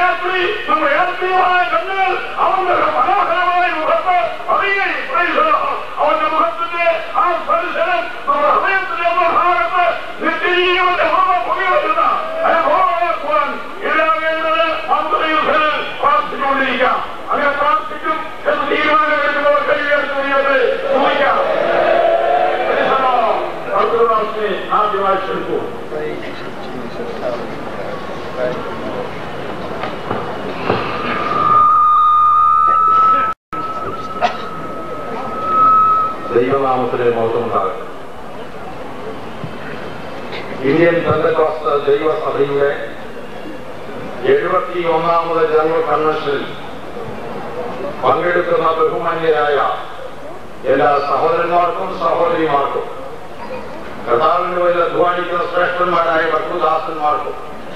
രാത്രി നമ്മുടെ ആത്മീയമായ കണ്ണുകൾ അവന്റെ മനോഹരമായ മുഖത്ത് അറിയേ അവന്റെ മുഖത്തിന്റെ ആ സ്പർശനം നമ്മുടെ ഹൃദയത്തിന്റെ ഭാഗത്ത് നിത്യജീവന്റെ ഓർമ്മ പുകയുന്ന അനുഭവമാക്കുവാൻ ഇടയാകേണ്ടത് അന്തരീക്ഷത്തിൽ പ്രാർത്ഥിച്ചുകൊണ്ടിരിക്കാം അങ്ങനെ പ്രാർത്ഥിക്കും എന്ന് തീരുമാനമെടുക്കുന്നവർ കഴിയുകയെന്ന് ദൈവത്തെ ചോദിക്കാം അബ്ദുൾറാസിനെ ആദ്യമായി ക്ഷണിക്കൂ ദൈവനാമത്തിലെ മഹത്വമുണ്ടാകട്ടെ ഇന്ത്യൻ ബന്ധക്കോസ്ത ദൈവസഭയുടെ എഴുപത്തി ഒന്നാമത് ജനറൽ കൺവെൻഷനിൽ പങ്കെടുക്കുന്ന ബഹുമാന്യരായ എല്ലാ സഹോദരന്മാർക്കും സഹോദരിമാർക്കും കർത്താവിന് വേണ്ടി അധ്വാനിക്കുന്ന ശ്രേഷ്ഠന്മാരായ ഭക്തദാസന്മാർക്കും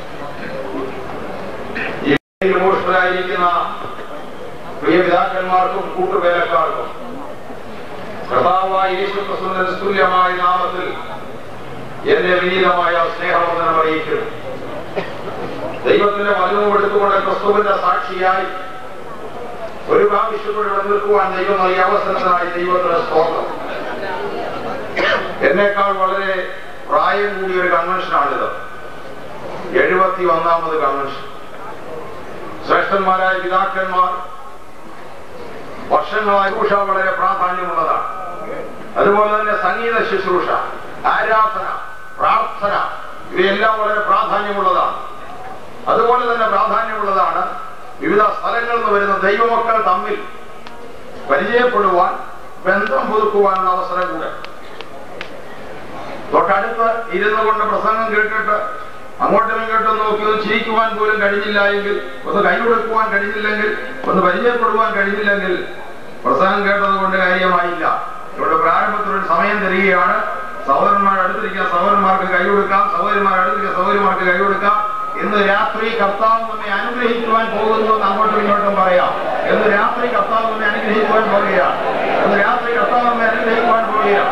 ഇമോഷണലായിരിക്കുന്ന പ്രിയ പിതാക്കന്മാർക്കും കൂട്ടുവേലക്കാർക്കും കർത്താവായ യേശു ക്രിസ്തുവിന്റെ തുല്യമായ നാമത്തിൽ എന്റെ വിനീതമായ സ്നേഹവന്ദനം അറിയിക്കുന്നു ദൈവത്തിന്റെ വചനവും എടുത്തുകൊണ്ട് ക്രിസ്തുവിന്റെ സാക്ഷിയായി ഒരു പ്രാവശ്യം കൂടി ഇവിടെ നിൽക്കുവാൻ ദൈവം നൽകിയ അവസരത്തിനായി ദൈവത്തിന്റെ സ്തോത്രം എന്നേക്കാൾ വളരെ പ്രായം കൂടിയ ഒരു കൺവെൻഷനാണിത് എഴുപത്തി ഒന്നാമത് കൺവെൻഷൻ ശ്രേഷ്ഠന്മാരായ പിതാക്കന്മാർ വർഷങ്ങളായി ശുശ്രൂഷ വളരെ പ്രാധാന്യമുള്ളതാണ് അതുപോലെ തന്നെ സംഗീത ശുശ്രൂഷ ആരാധന പ്രാർത്ഥന ഇവയെല്ലാം വളരെ പ്രാധാന്യമുള്ളതാണ് അതുപോലെ തന്നെ പ്രാധാന്യമുള്ളതാണ് വിവിധ സ്ഥലങ്ങളിൽ നിന്ന് വരുന്ന ദൈവമക്കൾ തമ്മിൽ പരിചയപ്പെടുവാൻ ബന്ധം പുതുക്കുവാനുള്ള അവസരം കൂടെ തൊട്ടടുത്ത് ഇരുന്നു കൊണ്ട് പ്രസംഗം കേട്ടിട്ട് അങ്ങോട്ടും ഇങ്ങോട്ടും നോക്കി ഒന്ന് ചിരിക്കുവാൻ പോലും കഴിഞ്ഞില്ല എങ്കിൽ ഒന്ന് കൈ കൊടുക്കുവാൻ കഴിഞ്ഞില്ലെങ്കിൽ ഒന്ന് പരിചയപ്പെടുവാൻ കഴിഞ്ഞില്ലെങ്കിൽ പ്രസംഗം കേട്ടത് കൊണ്ട് കാര്യമായില്ല ഇവിടെ പ്രാരംഭത്തിൽ ഒരു സമയം തരികയാണ് സഹോദരന്മാർ അടുത്തിരിക്കുന്ന സഹോദരന്മാർക്ക് കൈ കൊടുക്കാം സഹോദരന്മാർ അടുത്തിരിക്കുന്ന സഹോദരന്മാർക്ക് കൈ കൊടുക്കാം ഇന്ന് രാത്രി കർത്താവ് നമ്മെ അനുഗ്രഹിക്കുവാൻ പോകുന്നു എന്ന് അങ്ങോട്ടും ഇങ്ങോട്ടും പറയാം ഇന്ന് രാത്രി കർത്താവ് നമ്മെ അനുഗ്രഹിക്കുവാൻ പോവുകയാണ് ഇന്ന് രാത്രി കർത്താവ് നമ്മെ അനുഗ്രഹിക്കുവാൻ പോവുകയാണ്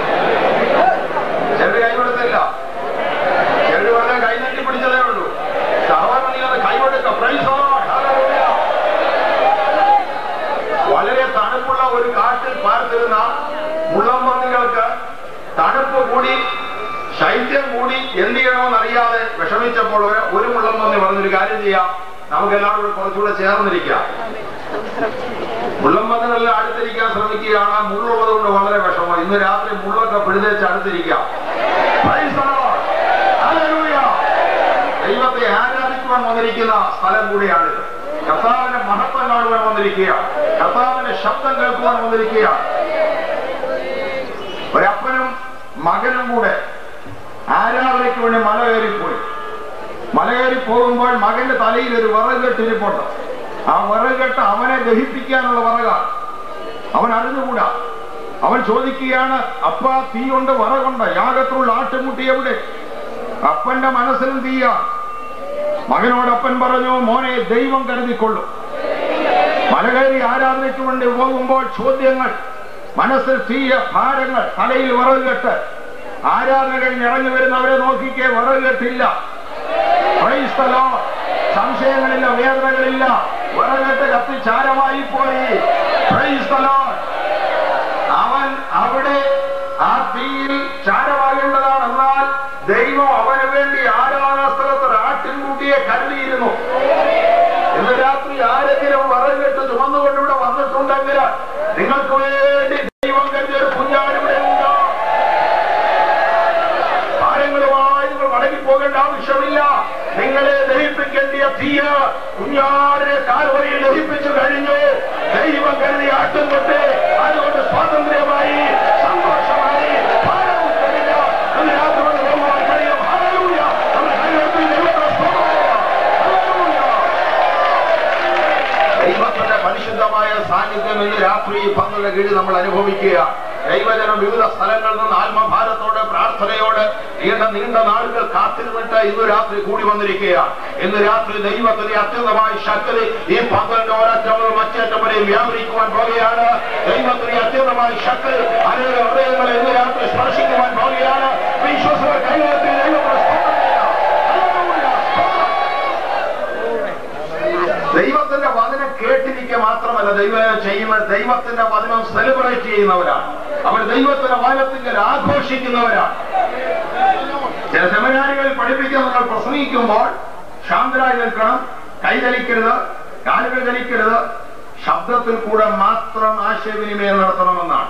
ചിലർ കൈ കൊടുത്തില്ല ചിലർ വളരെ കൈ നീട്ടി പിടിച്ചതേ ഉള്ളൂ സഹോദരൻ നീ ഒന്ന് കൈ കൊടുക്ക Praise the Lord. Hallelujah. വളരെ തണുപ്പുള്ള ഒരു കാട്ടിൽ പാർത്തിരുന്ന മുള്ളംപന്നികൾക്ക് തണുപ്പ് കൂടി ശൈത്യം കൂടി എന്ത് ചെയ്യണമെന്ന് അറിയാതെ വിഷമിച്ചപ്പോൾ ഒരു- ഒരു മുള്ളംപന്നി പറഞ്ഞൊരു കാര്യം ചെയ്യാം നമുക്ക് എല്ലാവരും കൂടെ കുറച്ചുകൂടെ ചേർന്നിരിക്കാം മുള്ളംപന്നികളെല്ലാം അടുത്തിരിക്കാൻ ശ്രമിക്കുകയാണ് മുള്ളുള്ളത് കൊണ്ട് വളരെ വിഷമം ഇന്ന് രാത്രി മുള്ളൊക്കെ പിഴുതേച്ച് അടുത്തിരിക്കാം Praise the Lord. Hallelujah. ദൈവത്തെ ആരാധിക്കുവാൻ വന്നിരിക്കുന്ന സ്ഥലം കൂടിയാണിത് കർത്താവിന്റെ മഹത്വം കാണുവാൻ വന്നിരിക്കുകയാണ് കർത്താവിന്റെ ശബ്ദം കേൾക്കുവാൻ വന്നിരിക്കുകയാണ് ഒരപ്പനും മകനും കൂടെ ആരാധനയ്ക്ക് വേണ്ടി മല കയറിപ്പോയി മല കയറി പോകുമ്പോൾ മകന്റെ തലയിൽ ഒരു വിറകെട്ടിരിപ്പുണ്ട് ആ വിറകെട്ട് അവനെ ദഹിപ്പിക്കാനുള്ള വിറകാണ് അവൻ അറിഞ്ഞുകൂടാ അവൻ ചോദിക്കുകയാണ് അപ്പ തീ കൊണ്ട് വിറകുണ്ട് യാഗത്തിലുള്ള ആട്ടുമുട്ടി എവിടെ അപ്പന്റെ മനസ്സിലും തീയാണ് മകനോടപ്പൻ പറഞ്ഞു മോനെ ദൈവം കരുതിക്കൊള്ളും മലകയറി ആരാധനയ്ക്ക് വേണ്ടി പോകുമ്പോൾ ചോദ്യങ്ങൾ മനസ്സിൽ തീയ ഭാരങ്ങൾ തലയിൽ വിറകുകെട്ട് ആരാധന കഴിഞ്ഞ് ഇറങ്ങി വരുന്നവരെ നോക്കിക്കേ വിറകുകെട്ടില്ല Praise the Lord. സംശയങ്ങളില്ല വേദനകളില്ല വിറകെട്ട് കത്തി ചാരമായി പോയി Praise the Lord. അവൻ അവിടെ ആ തീയിൽ ചാരമാകേണ്ടതാണ് എന്നാൽ ദൈവം അവന് വേണ്ടി ആരാധനാ സ്ഥലത്ത് ഒരു ആട്ടിൻകുട്ടിയെ കരുതിയിരുന്നു ഇന്ന് രാത്രി ആരെങ്കിലും വിറകെട്ട് ചുമന്നുകൊണ്ട് ഇവിടെ വന്നിട്ടുണ്ടെങ്കിൽ നിങ്ങൾക്ക് വേണ്ടി ദൈവം കരുതിയ ഒരു കുഞ്ഞാടിവിടെ ഉണ്ടോ ഭാരങ്ങളുമായി നിങ്ങൾ മടങ്ങി പോകേണ്ട ആവശ്യമില്ല നിങ്ങളെ ദഹിപ്പിക്കേണ്ടിയ തീയ കുഞ്ഞാടിനെ കാൽവരിയിൽ ദഹിപ്പിച്ചു കഴിഞ്ഞു ദൈവം കരുതി ആട്ടും തൊട്ട് അതുകൊണ്ട് സ്വാതന്ത്ര്യമായി സന്തോഷമായി ഭാരവും കഴിഞ്ഞ ഇന്ന് രാത്രി കൊണ്ട് പോകുവാൻ കഴിയും ഹല്ലേലൂയ. നമ്മുടെ കൈകൾക്ക് ദൈവത്തെ സ്തോത്രം ചെയ്യാം. ഹല്ലേലൂയ. ദൈവത്തിന്റെ പരിശുദ്ധമായ സാന്നിധ്യം ഇന്ന് രാത്രി ഈ പങ്ങളുടെ കീഴിൽ നമ്മൾ അനുഭവിക്കുക ദൈവജനം വിവിധ സ്ഥലങ്ങളിൽ നിന്ന് ആത്മഭാരത്തോടെ പ്രാർത്ഥനയോടെ നീണ്ട നീണ്ട നാളുകൾ കാത്തിരുന്നിട്ട് ഇന്ന് രാത്രി കൂടി വന്നിരിക്കുകയാണ് ഇന്ന് രാത്രി ദൈവത്തിന്റെ അത്യന്തമായ ശക്തി ഈ പന്ത്രണ്ട് ഒരറ്റം മുതൽ മറ്റേറ്റം വരെ വ്യാപരിക്കുവാൻ പോകുകയാണ് ദൈവത്തിന്റെ അത്യന്തമായ ശക്തി അനേക ഹൃദയങ്ങളെ ഇന്ന് രാത്രി സ്പർശിക്കുവാൻ പോകുകയാണ് വിശ്വസ കൈകത്തിൽ ദൈവത്തെ സ്തോത്രം ചെയ്യാം. ഹല്ലേലൂയ. സ്തോത്രം. ദൈവത്തിന്റെ വചനം കേട്ടിരിക്കുക മാത്രമല്ല ദൈവം ചെയ്യുന്ന ദൈവത്തിന്റെ വചനം സെലിബ്രേറ്റ് ചെയ്യുന്നവരാണ് അവർ ദൈവത്തിന്റെ വചനത്തിൽ ആഘോഷിക്കുന്നവരാണ് ചില സെമിനാറുകളിൽ പഠിപ്പിക്കാൻ നിങ്ങൾ പ്രസംഗിക്കുമ്പോൾ ശാന്തരായി നിൽക്കണം കൈതലിക്കരുത് കാലുകൾ ചലിക്കരുത് ശബ്ദത്തിൽ കൂടെ മാത്രം ആശയവിനിമയം നടത്തണമെന്നാണ്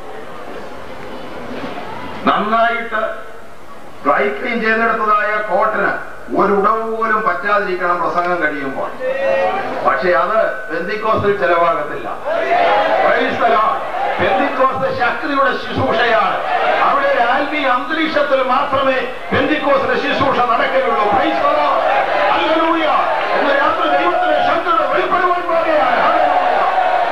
നന്നായിട്ട് ഡ്രൈ ക്ലീൻ ചെയ്തെടുത്തതായ കോട്ടിന് ഒരു ഉടവ് പോലും പറ്റാതിരിക്കണം പ്രസംഗം കഴിയുമ്പോൾ പക്ഷെ അത് പെന്തിക്കോസിൽ ചെലവാകത്തില്ല Praise the Lord. പെന്തിക്കോസ് ശക്തിയുടെ ശുശ്രൂഷയാണ് അവിടെ ഒരു ആത്മീയ അന്തരീക്ഷത്തിൽ മാത്രമേ പെന്തിക്കോസിന്റെ ശുശ്രൂഷ നടക്കുകയുള്ളൂ Praise the Lord. Hallelujah. ഇന്ന് രാത്രി ദൈവത്തിന്റെ ശക്തിയുടെ വെളിപ്പെടുവാൻ പോകുകയാണ് Hallelujah.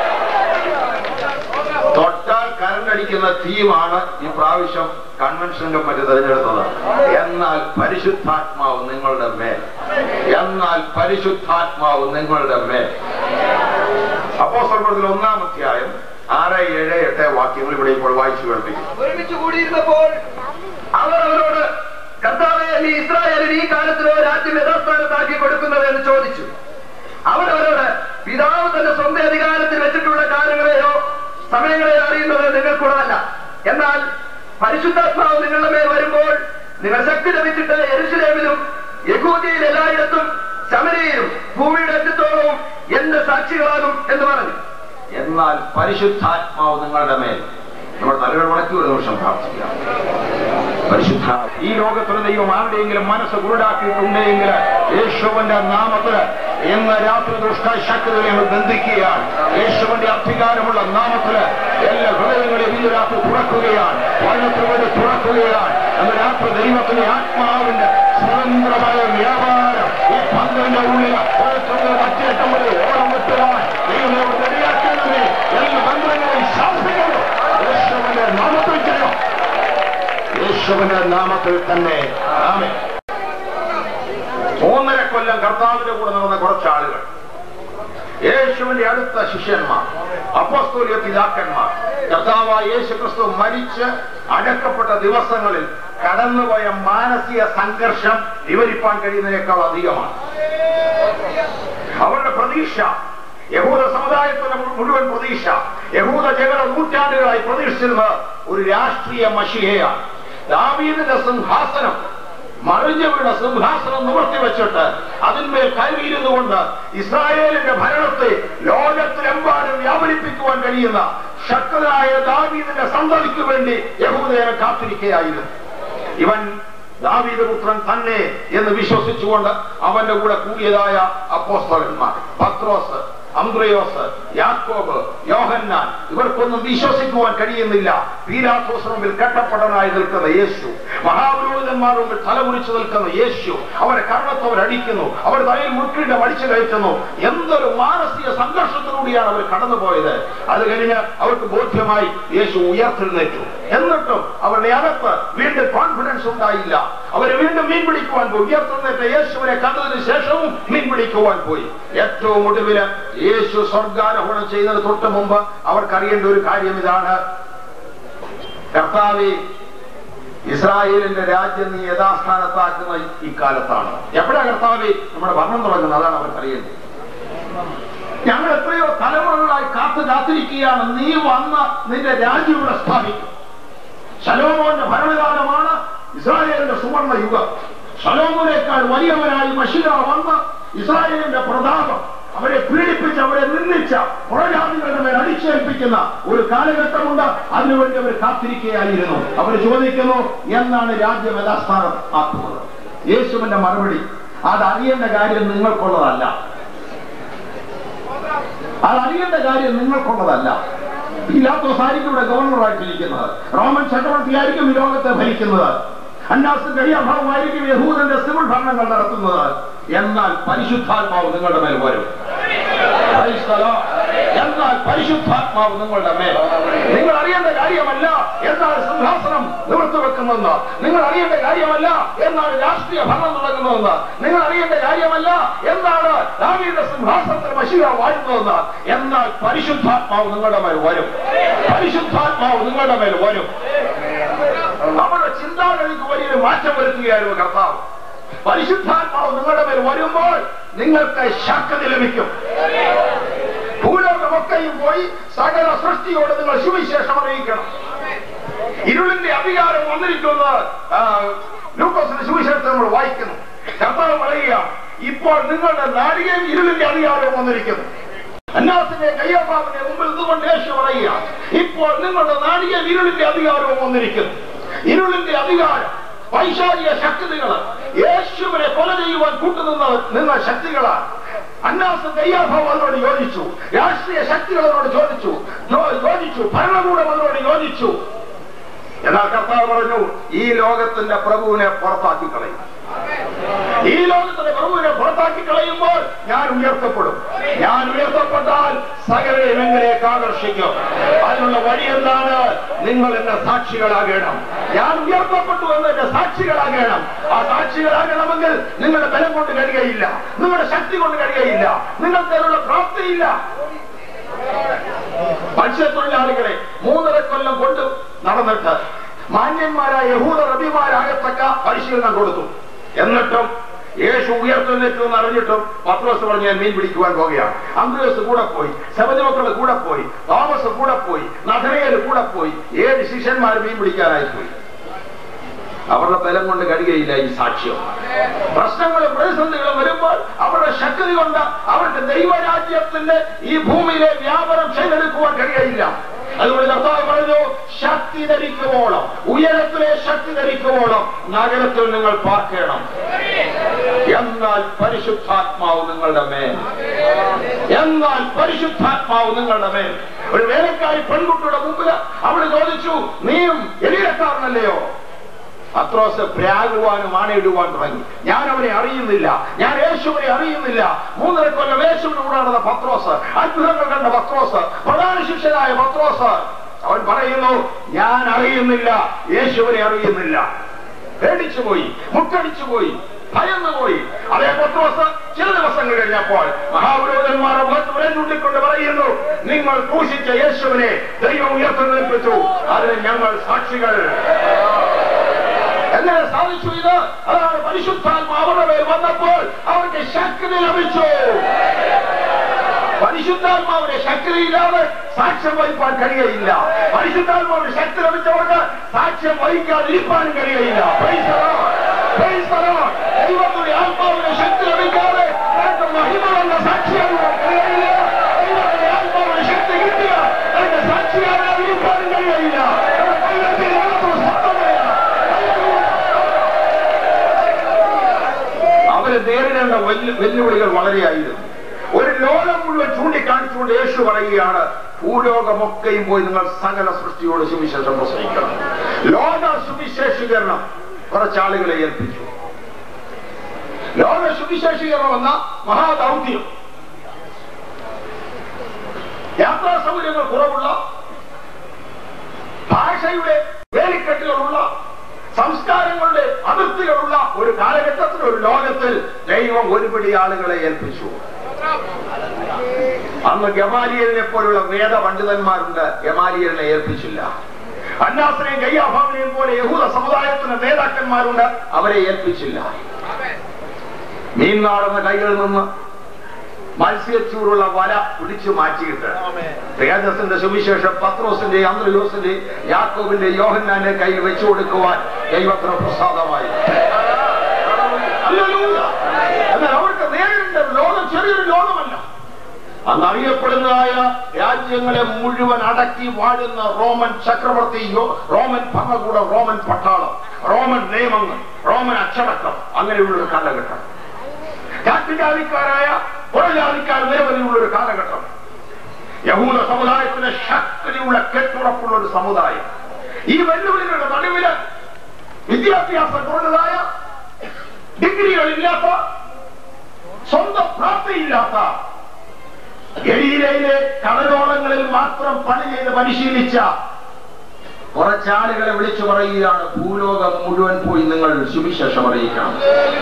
തൊട്ടാൽ കരണ്ടടിക്കുന്ന ടീമാണ് ഈ പ്രാവശ്യം കൺവെൻഷൻ കമ്മിറ്റി തിരഞ്ഞെടുത്തത് എന്നാൽ പരിശുദ്ധാത്മാവ് നിങ്ങളുടെ മേൽ എന്നാൽ പരിശുദ്ധാത്മാവ് നിങ്ങളുടെ മേൽ അപ്പോ സ്വർഗത്തിൽ ഒന്നാം അധ്യായം ആറ് ഏഴ് എട്ട് വാക്യങ്ങൾ ഇവിടെ ഇപ്പോൾ വായിച്ചു കേൾപ്പിക്കും ഒരുമിച്ച് കൂടിയിരുന്നപ്പോൾ അവർ അവരോട് കർത്താവെ നീ ഇസ്രായേലിന് ഈ കാലത്തിലോ രാജ്യം യഥാസ്ഥാനത്താക്കി കൊടുക്കുന്നത് എന്ന് ചോദിച്ചു അവർ അവരോട് പിതാവ് തന്റെ സ്വന്തം അധികാരത്തിൽ വെച്ചിട്ടുള്ള കാലങ്ങളെയോ സമയങ്ങളെയോ അറിയുന്നത് നിങ്ങൾക്കുള്ളതല്ല എന്നാൽ പരിശുദ്ധാത്മാവ് നിങ്ങളുടെ മേൽ വരുമ്പോൾ നിങ്ങൾ ശക്തി ലഭിച്ചിട്ട് എരുസലേമിലും യഹൂദിയിൽ എല്ലായിടത്തും ശമരിയിലും ഭൂമിയുടെ അറ്റത്തോളവും എന്റെ സാക്ഷികളാകും എന്ന് പറഞ്ഞു എന്നാൽ പരിശുദ്ധാത്മാവ് നിങ്ങളുടെ മേൽ നമ്മുടെ തലകൾ വളക്കി ഒരു നിമിഷം പ്രാർത്ഥിക്കാം പരിശുദ്ധ ഈ ലോകത്തിലെ ദൈവം ആരുടെയെങ്കിലും മനസ്സ് കുരുടാക്കിയിട്ടുണ്ടെങ്കിൽ യേശുവിന്റെ നാമത്തില് ഇന്ന് രാത്രി ദുഷ്ടശക്തികളെ ഞങ്ങൾ ബന്ധിക്കുകയാണ് യേശുവിന്റെ അധികാരമുള്ള നാമത്തില് എല്ലാ ഹൃദയങ്ങളെയും ഇന്ന് രാത്രി തുറക്കുകയാണ് വചനത്തിന് വേണ്ടി തുറക്കുകയാണ് ഇന്ന് രാത്രി ദൈവത്തിന്റെ ആത്മാവിന്റെ സ്വതന്ത്രമായ വ്യാപാരം ഈ പന്ത്രണ്ട് ഉള്ളിൽ മറ്റേറ്റം വരെ ഓണം വിട്ടുവാൻ ദൈവം റെഡിയാക്കണമേ എല്ലാ ബന്ധങ്ങളെയും ശാസിക്കുന്നു യേശുവിന്റെ നാമത്തിൽ ചെയ്യും യേശുവിന്റെ നാമത്തിൽ തന്നെ ആമേൻ മൂന്നര കൊല്ലം കർത്താവിന്റെ കൂടെ നടന്ന കുറച്ച് ആളുകൾ യേശുവിന്റെ അടുത്ത ശിഷ്യന്മാർ അപ്പോസ്തോലിയ പിതാക്കന്മാർ കർത്താവായ യേശു ക്രിസ്തു മരിച്ച് അടക്കപ്പെട്ട ദിവസങ്ങളിൽ കടന്നുപോയ മാനസിക സംഘർഷം വിവരിപ്പാൻ കഴിയുന്നതിനേക്കാൾ അധികമാണ് അവരുടെ പ്രതീക്ഷ യഹൂദ സമുദായത്തിന്റെ മു- മുഴുവൻ പ്രതീക്ഷ യഹൂദ ജഗത നൂറ്റാണ്ടുകളായി പ്രതീക്ഷിച്ചിരുന്നത് ഒരു രാഷ്ട്രീയ മഷികയാണ് ദാവീദിന്റെ സിംഹാസനം മറിഞ്ഞു വീണ സിംഹാസനം നിവർത്തി വെച്ചിട്ട് അതിന്മേൽ കയറിയിരുന്നു കൊണ്ട് ഇസ്രായേലിന്റെ ഭരണത്തെ ലോകത്തിലെമ്പാടും വ്യാപരിപ്പിക്കുവാൻ കഴിയുന്ന ശക്തനായ ദാവീദിന്റെ സന്തതിക്ക് വേണ്ടി യഹൂദയെ കാത്തിരിക്കുകയായിരുന്നു ഇവൻ ദാവീദ് പുത്രൻ തന്നെ എന്ന് വിശ്വസിച്ചുകൊണ്ട് അവന്റെ കൂടെ കൂടിയതായ അപ്പോസ്തലന്മാർ പത്രോസ് അംദ്രയോസ് യാക്കോബ് യോഹന്നാൻ ഇവർക്കൊന്നും വിശ്വസിക്കുവാൻ കഴിയുന്നില്ല പീലാത്തോസ് മുമ്പിൽ കെട്ടപ്പെടനായി നിൽക്കുന്ന യേശു മഹാപുരോഹിതന്മാർ മുമ്പിൽ തലമുറിച്ചു നിൽക്കുന്ന യേശു അവരെ കർണത്തവർ അടിക്കുന്നു അവർ തലയിൽ മുട്ടിട്ട് അടിച്ചു കയറ്റുന്നു എന്തൊരു മാനസിക സംഘർഷത്തിലൂടെയാണ് അവർ കടന്നുപോയത് അത് കഴിഞ്ഞ് അവർക്ക് ബോധ്യമായി യേശു ഉയർത്തെഴുന്നേറ്റു എന്നിട്ടും അവരുടെ അകത്ത് വീണ്ടും കോൺഫിഡൻസ് ഉണ്ടായില്ല അവർ വീണ്ടും മീൻ പിടിക്കുവാൻ പോയി ഉയർത്തെഴുന്നേറ്റ യേശുവിനെ കണ്ടതിന് ശേഷവും മീൻ പിടിക്കുവാൻ പോയി ഏറ്റവും ഒടുവില് യേശു സ്വർഗാരോഹണം ചെയ്യുന്നതിന് തൊട്ട് മുമ്പ് അവർക്കറിയേണ്ട ഒരു കാര്യം ഇതാണ് കർത്താവെ ഇസ്രായേലിന്റെ രാജ്യം നീ യഥാസ്ഥാനത്താക്കുന്ന ഈ കാലത്താണ് എപ്പോഴാ കർത്താവെ നമ്മുടെ ഭരണം തുടങ്ങുന്നത് അതാണ് അവർക്കറിയേണ്ടത് ഞങ്ങൾ എത്രയോ തലമുറകളായി കാത്തു കാത്തിരിക്കുകയാണ് നീ വന്ന് നിന്റെ രാജ്യം ഇവിടെ സ്ഥാപിക്കും ശലോമോന്റെ ഭരണകാലമാണ് ഇസ്രായേലിന്റെ സുവർണ യുഗം ശലോമോനേക്കാൾ വലിയവനായി മഷിക വന്ന് ഇസ്രായേലിന്റെ പ്രതാപം അവരെ പീഡിപ്പിച്ച് അവരെ നിന്ദിച്ച പുറജാതികളുടെ മേൽ അടിച്ചേൽപ്പിക്കുന്ന ഒരു കാലഘട്ടമുണ്ട് അതിനുവേണ്ടി അവർ കാത്തിരിക്കുകയായിരുന്നു അവർ ചോദിക്കുന്നു എന്നാണ് രാജ്യം യഥാസ്ഥാനം ആക്കുന്നത് യേശുവിന്റെ മറുപടി അത് അറിയേണ്ട കാര്യം നിങ്ങൾക്കുള്ളതല്ല അത് അറിയേണ്ട കാര്യം നിങ്ങൾക്കുള്ളതല്ല പിലാത്തോസ് ആയിരിക്കും ഇവിടെ ഗവർണറായിട്ടിരിക്കുന്നത് റോമൻ ചക്രവർത്തി ആയിരിക്കും ഈ ലോകത്തെ ഭരിക്കുന്നത് അന്നാസ് കഴിയാഭാവമായിരിക്കും യഹൂദന്റെ സിവിൽ ഭരണങ്ങൾ നടത്തുന്നത് എന്നാൽ പരിശുദ്ധാത്മാവ് നിങ്ങളുടെ മേൽ വരും Praise the Lord. എന്നാൽ പരിശുദ്ധാത്മാവ് നിങ്ങളുടെ മേൽ നിങ്ങൾ അറിയേണ്ട കാര്യമല്ല എന്നാൽ സിംഹാസനം നിവർത്തി വെക്കുന്നെന്ന് നിങ്ങൾ അറിയേണ്ട കാര്യമല്ല എന്നാൽ രാഷ്ട്രീയ ഭരണം തുടങ്ങുന്നതെന്ന് നിങ്ങൾ അറിയേണ്ട കാര്യമല്ല എന്താണ് ദാവീദ സിംഹാസനത്തിൽ മഷിക വാഴുന്നതെന്ന് എന്നാൽ പരിശുദ്ധാത്മാവ് നിങ്ങളുടെ മേൽ വരും പരിശുദ്ധാത്മാവ് നിങ്ങളുടെ മേൽ വരും നമ്മുടെ ചിന്താഗതിക്ക് വലിയൊരു മാറ്റം വരുത്തുകയായിരുന്നു കർത്താവ് പരിശുദ്ധാത്മാവ് നിങ്ങളുടെ മേൽ വരുമ്പോൾ നിങ്ങൾക്ക് ശക്തി ലഭിക്കും ഭൂലോകമൊക്കെയും പോയി സകല സൃഷ്ടിയോട് നിങ്ങൾ സുവിശേഷം അറിയിക്കണം ഇരുളിന്റെ അധികാരം വന്നിരിക്കുന്ന ലൂക്കോസിന്റെ സുവിശേഷത്തെ നമ്മൾ വായിക്കുന്നു കർത്താവ് പറയുക ഇപ്പോൾ നിങ്ങളുടെ നാടികയും ഇരുളിന്റെ അധികാരവും വന്നിരിക്കുന്നു അന്നാസിന്റെ കയ്യപ്പാവിന്റെ മുമ്പിൽ ഇതുകൊണ്ട് യേശു പറയുക ഇപ്പോൾ നിങ്ങളുടെ നാടികയും ഇരുളിന്റെ അധികാരവും വന്നിരിക്കുന്നു ഇരുളിന്റെ അധികാരം വൈശാലിക ശക്തികൾ യേശുവിനെ കൊല ചെയ്യുവാൻ കൂട്ടുനിന്ന നിന്ന ശക്തികളാണ് അന്നാസ് കയ്യാഭാവ് അതിനോട് യോജിച്ചു രാഷ്ട്രീയ ശക്തികൾ അതിനോട് ചോദിച്ചു യോ- യോജിച്ചു ഭരണകൂടം അതിനോട് യോജിച്ചു എന്നാൽ കർത്താവ് പറഞ്ഞു ഈ ലോകത്തിന്റെ പ്രഭുവിനെ പുറത്താക്കി കളയും ഈ ലോകത്തിന്റെ പ്രഭുവിനെ പുറത്താക്കി കളയുമ്പോൾ ഞാൻ ഉയർത്തപ്പെടും ഞാൻ ഉയർത്തപ്പെട്ടാൽ സകലരെയും എങ്കിലേക്ക് ആകർഷിക്കും അതിനുള്ള വഴി എന്താണ് നിങ്ങൾ എന്റെ സാക്ഷികളാകണം ഞാൻ ഉയർത്തപ്പെട്ടു എന്ന് എന്റെ സാക്ഷികളാകണം ആ സാക്ഷികളാകണമെങ്കിൽ നിങ്ങളുടെ ബലം കൊണ്ട് കഴിയുകയില്ല നിങ്ങളുടെ ശക്തി കൊണ്ട് കഴിയുകയില്ല നിങ്ങൾക്ക് അതിനുള്ള പ്രാപ്തിയില്ല മത്സ്യത്തൊഴിലാളികളെ മൂന്നര കൊല്ലം കൊണ്ട് നടന്നിട്ട് മാന്യന്മാരായ യഹൂദ റബിമാരാകത്തക്ക പരിശീലനം കൊടുത്തു എന്നിട്ടും യേശു ഉയർത്തെഴുന്നേറ്റെന്ന് അറിഞ്ഞിട്ടും പത്രോസ് പറഞ്ഞ് ഞാൻ മീൻ പിടിക്കുവാൻ പോകുകയാണ് അന്ത്രോസ് കൂടെ പോയി ശബരിമക്കള് കൂടെ പോയി തോമസ് കൂടെ പോയി നഗരയിൽ കൂടെ പോയി ഏഴ് ശിഷ്യന്മാർ മീൻ പിടിക്കാനായി പോയി അവരുടെ ബലം കൊണ്ട് കഴിയുകയില്ല ഈ സാക്ഷ്യം പ്രശ്നങ്ങളും പ്രതിസന്ധികളും വരുമ്പോൾ അവരുടെ ശക്തി കൊണ്ട് അവർക്ക് ദൈവരാജ്യത്തിന്റെ ഈ ഭൂമിയിലെ വ്യാപനം ചെയ്തെടുക്കുവാൻ കഴിയുകയില്ല അതുകൊണ്ട് കർത്താവ് പറഞ്ഞു ശക്തി ധരിക്കുവോളം ഉയരത്തിലെ ശക്തി ധരിക്കുവോളം നഗരത്തിൽ നിങ്ങൾ പാർക്കണം എന്നാൽ പരിശുദ്ധാത്മാവ് നിങ്ങളുടെ മേൽ എന്നാൽ പരിശുദ്ധാത്മാവ് നിങ്ങളുടെ മേൽ ഒരു വേലക്കാരി പെൺകുട്ടിയുടെ മുമ്പിൽ അവൾ ചോദിച്ചു നീയും എലിയക്കാരനല്ലയോ പത്രോസ് പ്രാകുവാനും ആണയിടുവാൻ തുടങ്ങി ഞാൻ അവനെ അറിയുന്നില്ല ഞാൻ യേശുവിനെ അറിയുന്നില്ല മൂന്നര കൊല്ലം യേശുവിന് കൂടെ നടന്ന പത്രോസ് അത്ഭുതങ്ങൾ കണ്ട പത്രോസ് പ്രധാന ശിഷ്യനായ പത്രോസ് അവൻ പറയുന്നു ഞാൻ അറിയുന്നില്ല യേശുവിനെ അറിയുന്നില്ല പേടിച്ചു പോയി മുട്ടടിച്ചു പോയി ഭയന്നു പോയി അതേ പത്രോസ് ചില ദിവസങ്ങൾ കഴിഞ്ഞപ്പോൾ മഹാപുരോഹിതന്മാരെ മുഖത്ത് വിരൽ ചൂണ്ടിക്കൊണ്ട് പറയുന്നു നിങ്ങൾ ക്രൂശിച്ച യേശുവിനെ ദൈവം ഉയർത്തുന്നേൽപ്പിച്ചു അതിന് ഞങ്ങൾ സാക്ഷികൾ എങ്ങനെ സാധിച്ചു ഇത് അതാണ് പരിശുദ്ധാത്മ അവരുടെ മേൽ വന്നപ്പോൾ അവർക്ക് ശക്തി ലഭിച്ചു പരിശുദ്ധാത്മാവിന്റെ ശക്തിയില്ലാതെ സാക്ഷ്യം വഹിപ്പാൻ കഴിയുകയില്ല പരിശുദ്ധാത്മാവിന്റെ ശക്തി ലഭിച്ചവർക്ക് സാക്ഷ്യം വഹിക്കാതിരിക്കാനും കഴിയുകയില്ല Praise the Lord. Praise the Lord. ദൈവത്തിന്റെ ആത്മാവിന്റെ ശക്തി ലഭിക്കാതെ നിനക്ക് മഹിമയുള്ള സാക്ഷിയാകുവാൻ കഴിയില്ല ദൈവത്തിന്റെ ആത്മാവിന്റെ ശക്തി കിട്ടിയ നിനക്ക് സാക്ഷിയാകാതിരിക്കാനും കഴിയില്ല നമ്മുടെ കൈകൾക്ക് ദൈവത്തിന് സ്വന്തമല്ല. അവര് നേരിടേണ്ട വെല്ലു- വെല്ലുവിളികൾ വളരെയായിരുന്നു ഒരു ലോകം മുഴുവൻ ചൂണ്ടിക്കാണിച്ചുകൊണ്ട് യേശു പറയുകയാണ് ഭൂലോകമൊക്കെയും പോയി നിങ്ങൾ സകല സൃഷ്ടിയോട് സുവിശേഷം പ്രസംഗിക്കണം ലോക സുവിശേഷീകരണം കുറച്ചാളുകളെ ഏൽപ്പിച്ചു ലോക സുവിശേഷീകരണം എന്ന മഹാദൗത്യം യാത്രാ സൗകര്യങ്ങൾ കുറവുള്ള ഭാഷയുടെ വേലിക്കെട്ടുകളുള്ള സംസ്കാരങ്ങളുടെ അതിർത്തികളുള്ള ഒരു കാലഘട്ടത്തിൽ ഒരു ലോകത്തിൽ ദൈവം ഒരുപിടി ആളുകളെ ഏൽപ്പിച്ചു അന്ന് ഗമാലിയലിനെ പോലുള്ള വേദ പണ്ഡിതന്മാരുണ്ട് ഗമാലിയലിനെ ഏൽപ്പിച്ചില്ല അന്നാസിനെയും കയ്യാഭാവിനെയും പോലെ യഹൂദ സമുദായത്തിന് നേതാക്കന്മാരുണ്ട് അവരെ ഏൽപ്പിച്ചില്ല മീൻ നാടുന്ന കൈകളിൽ നിന്ന് മത്സ്യച്ചൂറുള്ള വല പിടിച്ചു മാറ്റിയിട്ട് തേജസിന്റെ സുവിശേഷം പത്രോസിന്റെ അന്ത്രയോസിന്റെ യാക്കോബിന്റെ യോഹന്നാന്റെ കയ്യിൽ വെച്ചു കൊടുക്കുവാൻ ദൈവത്തിന് പ്രസാദമായി ഹല്ലേലൂയ. എന്നാൽ അവർക്ക് നേരിടേണ്ട ഒരു ലോകം ചെറിയൊരു ലോകമല്ല അന്ന് അറിയപ്പെടുന്നതായ രാജ്യങ്ങളെ മുഴുവൻ അടക്കി വാഴുന്ന റോമൻ ചക്രവർത്തി യോ- റോമൻ ഭരണകൂടം റോമൻ പട്ടാളം റോമൻ നിയമങ്ങൾ റോമൻ അച്ചടക്കം അങ്ങനെയുള്ള ഒരു കാലഘട്ടം കാറ്റുജാതിക്കാരായ പുറജാതിക്കാർ നിരവധിയുള്ള ഒരു കാലഘട്ടം യഹൂദ സമുദായത്തിന് ശക്തിയുള്ള കെട്ടുറപ്പുള്ള ഒരു സമുദായം ഈ വെല്ലുവിളികളുടെ നടുവില് വിദ്യാഭ്യാസം കുറഞ്ഞതായ ഡിഗ്രികളില്ലാത്ത സ്വന്തം പ്രാപ്തിയില്ലാത്ത ഗലീലയിലെ കടലോളങ്ങളിൽ മാത്രം പണി ചെയ്ത് പരിശീലിച്ച കുറച്ചാളുകളെ വിളിച്ചു പറയുകയാണ് ഭൂലോകം മുഴുവൻ പോയി നിങ്ങൾ സുവിശേഷം അറിയിക്കണം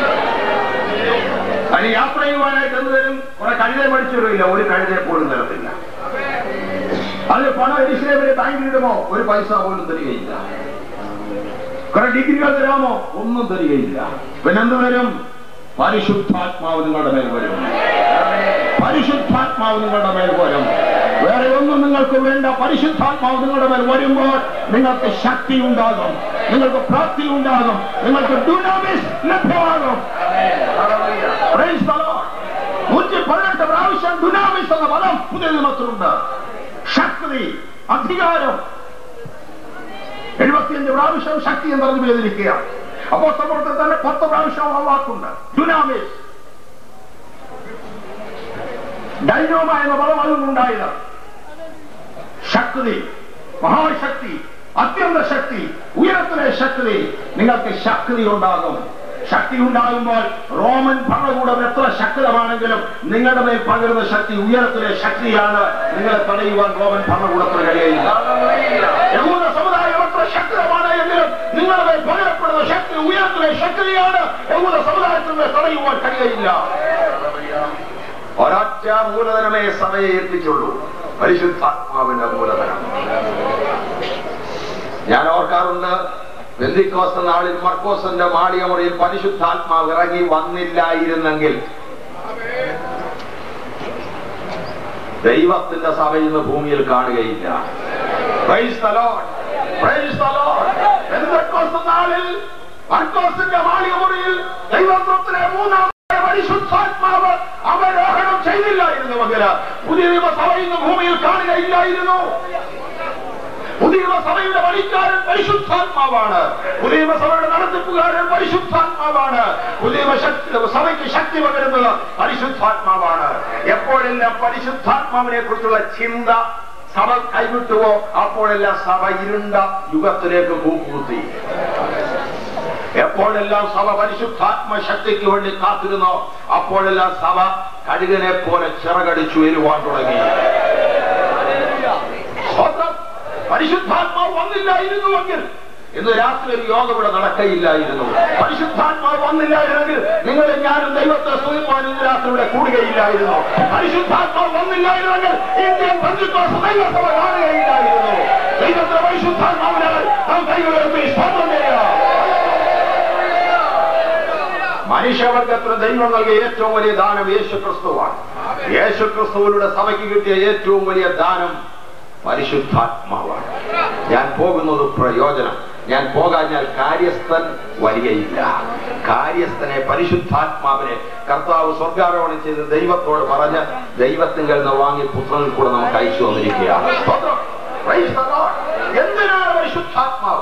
അതിന് യാത്ര ചെയ്യുവാനായിട്ട് എന്ത് തരും കുറെ കഴുത മേടിച്ചു തരില്ല ഒരു കഴുതയെ പോലും തരത്തില്ല അതിന് പണം എരിശിലേവരെ ബാങ്കിലിടുമോ ഒരു പൈസ പോലും തരികയില്ല കുറെ ഡിഗ്രികൾ തരാമോ ഒന്നും തരികയില്ല പിന്നെന്ത് തരും പരിശുദ്ധാത്മാവ് നിങ്ങളുടെ മേൽ വരും പരിശുദ്ധാത്മാവ് നിങ്ങളുടെ മേൽ വരും വേറെ ഒന്നും നിങ്ങൾക്ക് വേണ്ട പരിശുദ്ധാത്മാവ് നിങ്ങളുടെ മേൽ വരുമ്പോൾ നിങ്ങൾക്ക് ശക്തി ഉണ്ടാകും നിങ്ങൾക്ക് പ്രാപ്തി ഉണ്ടാകും നിങ്ങൾക്ക് ഡുനാമിസ് ലഭ്യമാകും Praise the Lord. നൂറ്റി പതിനെട്ട് പ്രാവശ്യം ഡുനാമിസ് എന്ന പദം പുതിയ നിയമത്തിലുണ്ട് ശക്തി അധികാരം എഴുപത്തിയഞ്ച് പ്രാവശ്യം ശക്തി എന്ന് പറഞ്ഞു ചെയ്തിരിക്കുക അപ്പോ സമൂഹത്തിൽ തന്നെ പത്ത് പ്രാവശ്യം ആ വാക്കുണ്ട് ഡുനാമിസ് ഡൈനോമ എന്ന പദം അതിനുണ്ടായത് ശക്തി മഹാശക്തി അത്യന്ത ശക്തി ഉയരത്തിലെ ശക്തി നിങ്ങൾക്ക് ശക്തി ഉണ്ടാകും ശക്തി ഉണ്ടാകുമ്പോൾ റോമൻ ഭരണകൂടം എത്ര ശക്തമാണെങ്കിലും നിങ്ങളുടെ മേൽ പകരുന്ന ശക്തി ഉയരത്തിലെ ശക്തിയാണ് നിങ്ങളെ തടയുവാൻ റോമൻ ഭരണകൂടത്തിന് കഴിയില്ല യഹൂദ സമുദായം എത്ര ശക്തമാണ് എങ്കിലും നിങ്ങളുടെ മേൽ പകരപ്പെടുന്ന ശക്തി ഉയരത്തിലെ ശക്തിയാണ് യഹൂദ സമുദായത്തിന് തടയുവാൻ കഴിയില്ല ഒരൊറ്റ മൂലധനമേ സഭയെ ഏൽപ്പിച്ചുള്ളൂ പരിശുദ്ധാത്മാവിന്റെ മൂലധനം ഞാൻ ഓർക്കാറുണ്ട് വെന്തിക്കോസ് നാളിൽ മർക്കോസിന്റെ മാളിയമുറിയിൽ പരിശുദ്ധാത്മാവ് ഇറങ്ങി വന്നില്ലായിരുന്നെങ്കിൽ ദൈവത്തിന്റെ സഭ ഇന്ന് ഭൂമിയിൽ കാണുകയില്ല Praise the Lord. Praise the Lord. Pentecost നാളിൽ മർക്കോസിന്റെ മാളികമുറിയിൽ ദൈവത്വത്തിലെ മൂന്നാമത്തെ പരിശുദ്ധാത്മാവ് അവരോഹണം ചെയ്തില്ലായിരുന്നുവെങ്കിൽ പുതിയ നിയമസഭ ഇന്ന് ഭൂമിയിൽ കാണുകയില്ലായിരുന്നു പുതിയ സഭയുടെ വഴിക്കാരൻ പരിശുദ്ധാത്മാവാണ് പുതിയ സഭയുടെ നടത്തിപ്പുകാരൻ പരിശുദ്ധാത്മാവാണ് പുതിയ ശക്തി സഭയ്ക്ക് ശക്തി പകരുന്നത് പരിശുദ്ധാത്മാവാണ് എപ്പോഴെല്ലാം പരിശുദ്ധാത്മാവിനെ കുറിച്ചുള്ള ചിന്ത സഭ കൈവിട്ടുവോ അപ്പോഴെല്ലാം സഭ ഇരുണ്ട യുഗത്തിലേക്ക് കൂപ്പുകുത്തി എപ്പോഴെല്ലാം സഭ പരിശുദ്ധാത്മ ശക്തിക്ക് വേണ്ടി കാത്തിരുന്നോ അപ്പോഴെല്ലാം സഭ കഴുകനെ പോലെ ചിറകടിച്ചു വരുവാൻ തുടങ്ങി സ്തോത്രം. പരിശുദ്ധാത്മാവ് വന്നില്ലായിരുന്നുവെങ്കിൽ ഇന്ന് രാത്രി ഒരു യോഗം ഇവിടെ നടക്കയില്ലായിരുന്നു പരിശുദ്ധാത്മാവ് വന്നില്ലായിരുന്നെങ്കിൽ നിങ്ങൾ ഞാനും ദൈവത്തെ സ്തുതിപ്പാൻ ഇന്ന് രാത്രി ഇവിടെ കൂടുകയില്ലായിരുന്നു പരിശുദ്ധാത്മാവ് വന്നില്ലായിരുന്നെങ്കിൽ ഇന്ത്യൻ പഞ്ചുക്കോസ് ദൈവസഭ കാണുകയില്ലായിരുന്നു ദൈവത്തെ പരിശുദ്ധാത്മാവിനാൽ നാം കൈകളുയർത്തി സ്തോത്രം ചെയ്യാം മനുഷ്യവർഗത്തിന് ദൈവം നൽകിയ ഏറ്റവും വലിയ ദാനം യേശു ക്രിസ്തുവാണ് യേശു ക്രിസ്തുവിലൂടെ സഭയ്ക്ക് കിട്ടിയ ഏറ്റവും വലിയ ദാനം പരിശുദ്ധാത്മാവാണ് ഞാൻ പോകുന്നത് പ്രയോജനം ഞാൻ പോകാഞ്ഞാൽ കാര്യസ്ഥൻ വരികയില്ല കാര്യസ്ഥനെ പരിശുദ്ധാത്മാവിനെ കർത്താവ് സ്വർഗാരോഹണം ചെയ്ത് ദൈവത്തോട് പറഞ്ഞ് ദൈവത്തിങ്കൽ നിന്ന് വാങ്ങി പുത്രനിൽ കൂടെ നമുക്ക് അയച്ചു വന്നിരിക്കുകയാണ് സ്തോത്രം. Praise the Lord. എന്തിനാണ് പരിശുദ്ധാത്മാവ്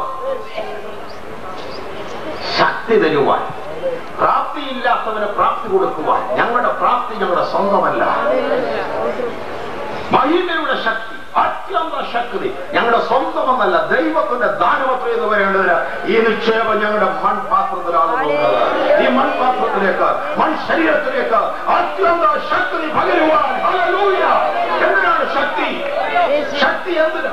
ശക്തി തരുവാൻ പ്രാപ്തിയില്ലാത്തവന് പ്രാപ്തി കൊടുക്കുവാൻ ഞങ്ങളുടെ പ്രാപ്തി ഞങ്ങളുടെ സ്വന്തമല്ല മഹിമയുടെ ശക്തി അത്യന്ത ശക്തി ഞങ്ങളുടെ സ്വന്തമെന്നല്ല ദൈവത്തിന്റെ ദാനമത്ര എന്ന് പറയേണ്ടതിന് ഈ നിക്ഷേപം ഞങ്ങളുടെ മൺപാത്രത്തിലാണ് പോകുന്നത് ഈ മൺപാത്രത്തിലേക്ക് മൺ ശരീരത്തിലേക്ക് അത്യന്ത ശക്തി പകരുവാൻ ഹല്ലേലൂയ. എന്തിനാണ് ശക്തി ശക്തി എന്തിനാ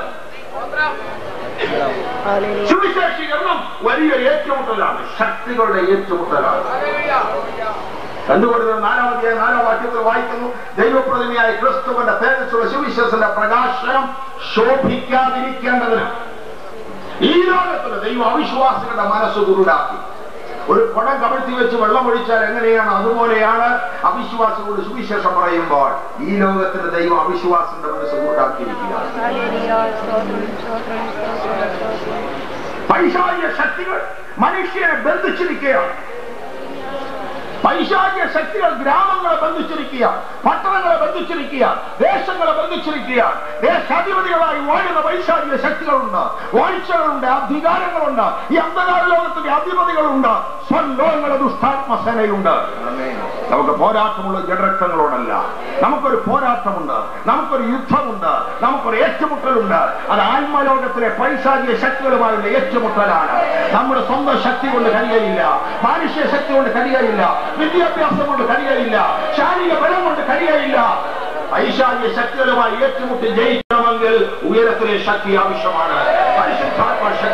സുവിശേഷീകരണം വലിയൊരു ഏറ്റുമുട്ടലാണ് ശക്തികളുടെ ഏറ്റുമുട്ടലാണ് എന്തുകൊണ്ട് നാലാമത്തെ നാലാം വാക്യത്തിൽ വായിക്കുന്നു ദൈവപ്രതിമയായ ക്രിസ്തുവിന്റെ തേജസ്സുള്ള സുവിശേഷന്റെ പ്രകാശനം ശോഭിക്കാതിരിക്കേണ്ടതിന് ഈ ലോകത്തിന് ദൈവം അവിശ്വാസികളുടെ മനസ്സ് കുരുടാക്കി ഒരു കുടം കമഴ്ത്തി വെച്ച് വെള്ളം ഒഴിച്ചാൽ എങ്ങനെയാണ് അതുപോലെയാണ് അവിശ്വാസികളോട് സുവിശേഷം പറയുമ്പോൾ ഈ ലോകത്തിന് ദൈവം അവിശ്വാസിന്റെ മനസ്സ് കുരുടാക്കിയിരിക്കുക പൈശാചിക ശക്തികൾ മനുഷ്യനെ ബന്ധിച്ചിരിക്കുകയാണ് പൈശാചിക ശക്തികൾ ഗ്രാമങ്ങളെ ബന്ധിച്ചിരിക്കുക പട്ടണങ്ങളെ ബന്ധിച്ചിരിക്കുക ദേശങ്ങളെ ബന്ധിച്ചിരിക്കുക ദേശാധിപതികളായി വാഴുന്ന പൈശാചിക ശക്തികളുണ്ട് വാഴ്ചകളുണ്ട് അധികാരങ്ങളുണ്ട് ഈ അന്ധകാര ലോകത്തിന്റെ അധിപതികളുണ്ട് സ്വലോകങ്ങളുടെ ദുഷ്ടാത്മസേനയുണ്ട് നമുക്ക് പോരാട്ടമുള്ള ജഡരക്തങ്ങളോടല്ല നമുക്കൊരു പോരാട്ടമുണ്ട് നമുക്കൊരു യുദ്ധമുണ്ട് നമുക്കൊരു ഏറ്റുമുട്ടലുണ്ട് അത് ആത്മലോകത്തിലെ പൈശാചിക ശക്തികളുമായുള്ള ഏറ്റുമുട്ടലാണ് നമ്മുടെ സ്വന്തം ശക്തി കൊണ്ട് കഴിയയില്ല മാനുഷ്യ ശക്തി കൊണ്ട് കഴിയയില്ല വിദ്യാഭ്യാസം കൊണ്ട് കഴിയയില്ല ശാരീരിക ബലം കൊണ്ട് കഴിയയില്ല പൈശാചിക ശക്തികളുമായി ഏറ്റുമുട്ടി ജയിക്കണമെങ്കിൽ ഉയരത്തിലെ ശക്തി ആവശ്യമാണ് പരിശുദ്ധാത്മ ശക്തി